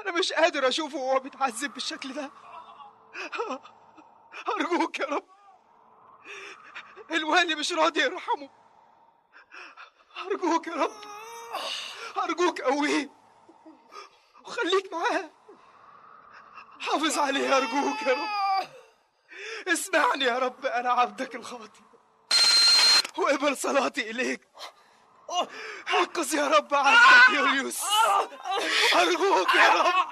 انا مش قادر اشوفه وهو بيتعذب بالشكل ده ارجوك يا رب الوالي مش راضي يرحمه ارجوك يا رب ارجوك قويه وخليك معاه حافظ عليه ارجوك يا رب اسمعني يا رب انا عبدك الخاطئ واقبل صلاتي اليك انقذ يا رب عبدك يوليوس ارجوك يا رب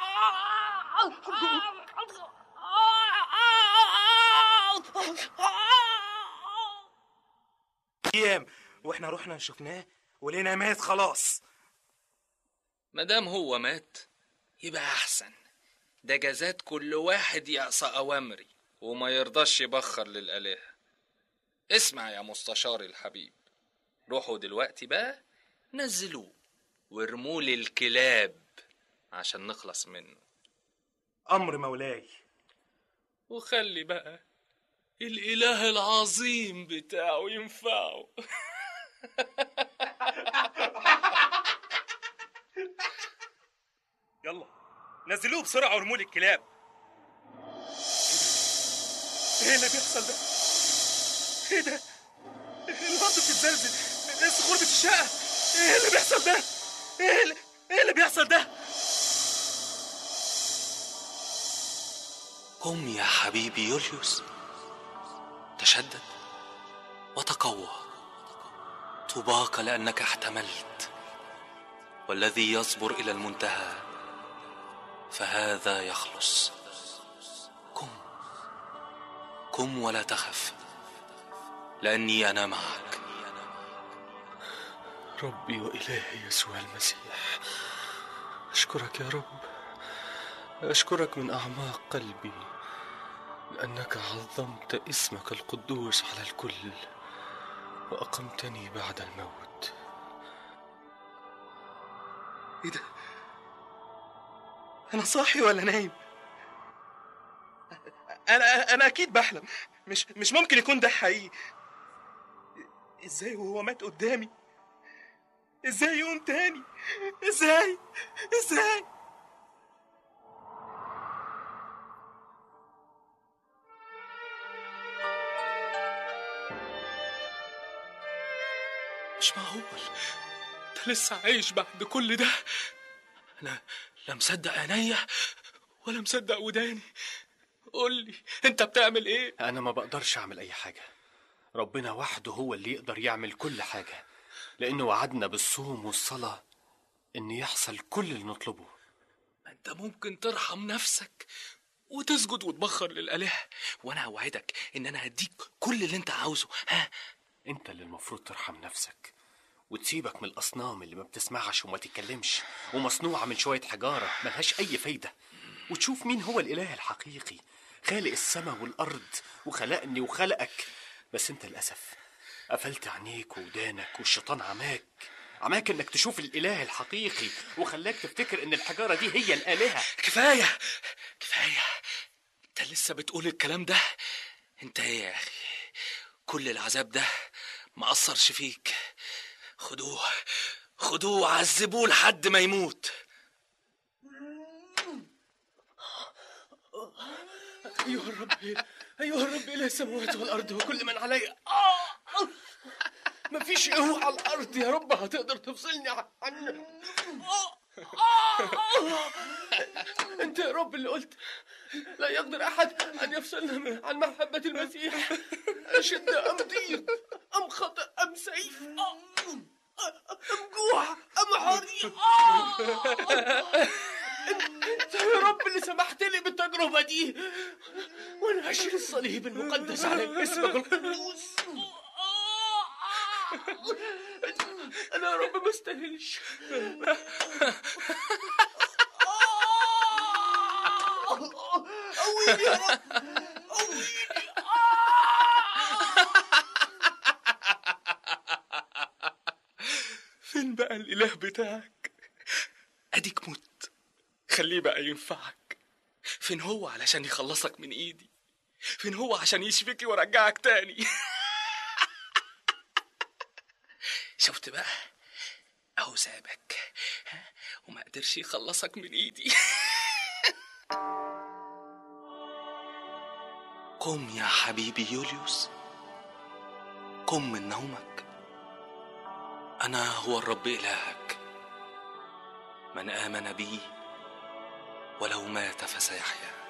ايام واحنا رحنا شفناه ولقينا مات خلاص مادام هو مات يبقى احسن ده جزات كل واحد يعصى اوامري وما يرضاش يبخر للالهه اسمع يا مستشار الحبيب روحوا دلوقتي بقى نزلوه وارموه للكلاب عشان نخلص منه امر مولاي وخلي بقى الاله العظيم بتاعه ينفعه يلا نزلوه بسرعه وارموه للكلاب ايه اللي بيحصل ده ايه ده الارض بتتزلزل الصخور بتتشقق ايه اللي بيحصل ده ايه اللي, إيه اللي بيحصل ده قم يا حبيبي يوليوس تشدد وتقوى طوباك لانك احتملت والذي يصبر الى المنتهى فهذا يخلص قم قم ولا تخف لاني انا معك ربي وإلهي يسوع المسيح أشكرك يا رب أشكرك من أعماق قلبي لأنك عظمت اسمك القدوس على الكل وأقمتني بعد الموت ايه ده انا صاحي ولا نايم انا انا اكيد بحلم مش مش ممكن يكون ده حقيقي ازاي وهو مات قدامي ازاي يقوم تاني ازاي ازاي مش معقول انت لسه عايش بعد كل ده انا لا مصدق عينيا ولا مصدق وداني قول لي انت بتعمل ايه أنا ما بقدرش أعمل أي حاجة ربنا وحده هو اللي يقدر يعمل كل حاجة لأنه وعدنا بالصوم والصلاة إن يحصل كل اللي نطلبه ما انت ممكن ترحم نفسك وتسجد وتبخر للآلهة وانا اوعدك ان انا هديك كل اللي انت عاوزه ها أنت اللي المفروض ترحم نفسك وتسيبك من الأصنام اللي ما بتسمعش وما تتكلمش ومصنوعة من شوية حجارة ملهاش أي فايدة وتشوف مين هو الإله الحقيقي خالق السماء والأرض وخلقني وخلقك بس أنت للأسف قفلت عينيك ودانك والشيطان عماك عماك انك تشوف الاله الحقيقي وخلاك تفتكر ان الحجاره دي هي الالهه كفاية كفاية انت لسه بتقول الكلام ده انت ايه يا اخي كل العذاب ده ما أثرش فيك خدوه خدوه وعذبوه لحد ما يموت ايها الرب ايها الرب اله السماوات والارض وكل من عليها آه! مفيش قوة على الارض يا رب هتقدر تفصلني عن عن- آه! آه! انت يا رب اللي قلت لا يقدر احد ان يفصلنا من- عن محبة المسيح اشد ام ضيق ام خطأ ام سيف آه! ام جوع ام حريق آه! انت يا رب اللي سمحت لي بالتجربة دي وانا هشيل الصليب المقدس على اسمك القدوس انا يا رب ما استاهلش قويني يا رب قويني فين بقى الإله بتاعك أديك مت خليه بقى ينفعك فين هو علشان يخلصك من إيدي فين هو عشان يشفيك ويرجعك تاني شفت بقى أهو سابك ها؟ وما قدرش يخلصك من إيدي قم يا حبيبي يوليوس قم من نومك انا هو الرب الهك من امن بي ولو مات فسيحيا